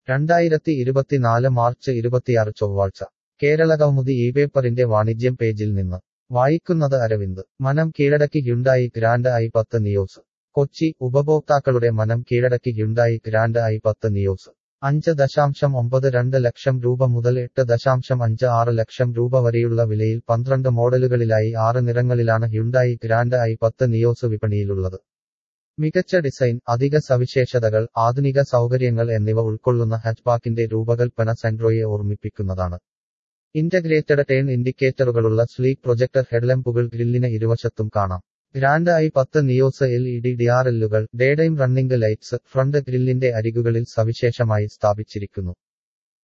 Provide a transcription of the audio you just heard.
രണ്ടായിരത്തി ഇരുപത്തിനാല് മാർച്ച് ഇരുപത്തിയാറ് ചൊവ്വാഴ്ച കേരള കൗമുദി ഈ പേപ്പറിന്റെ വാണിജ്യം പേജിൽ നിന്ന് വായിക്കുന്നത് അരവിന്ദ് മനം കീഴടക്കി ഹ്യുണ്ടായി ഗ്രാൻഡ് ഐ പത്ത് നിയോസ് കൊച്ചി ഉപഭോക്താക്കളുടെ മനം കീഴടക്കി ഹ്യുണ്ടായി ഗ്രാൻഡ് ഐ പത്ത് നിയോസ് അഞ്ച് ദശാംശം ഒമ്പത് രണ്ട് ലക്ഷം രൂപ മുതൽ എട്ട് ദശാംശം അഞ്ച് ആറ് ലക്ഷം രൂപ വരെയുള്ള വിലയിൽ പന്ത്രണ്ട് മോഡലുകളിലായി ആറ് നിറങ്ങളിലാണ് ഹ്യുണ്ടായി ഗ്രാൻഡ് ഐ പത്ത് നിയോസ് വിപണിയിലുള്ളത് മികച്ച ഡിസൈൻ അധിക സവിശേഷതകൾ ആധുനിക സൗകര്യങ്ങൾ എന്നിവ ഉൾക്കൊള്ളുന്ന ഹാച്ച്ബാക്കിന്റെ രൂപകൽപ്പന സെൻട്രോയെ ഓർമ്മിപ്പിക്കുന്നതാണ് ഇന്റഗ്രേറ്റഡ് ടേൺ ഇൻഡിക്കേറ്ററുകളുള്ള സ്ലീക്ക് പ്രൊജക്ടർ ഹെഡ്ലംപുകൾ ഗ്രില്ലിന് ഇരുവശത്തും കാണാം ഗ്രാൻഡ് ഐ പത്ത് നിയോസ് എൽ ഇ ഡി ഡിആർഎല്ലുകൾ ഡേടൈം റണ്ണിംഗ് ലൈറ്റ്സ് ഫ്രണ്ട് ഗ്രില്ലിന്റെ അരികുകളിൽ സവിശേഷമായി സ്ഥാപിച്ചിരിക്കുന്നു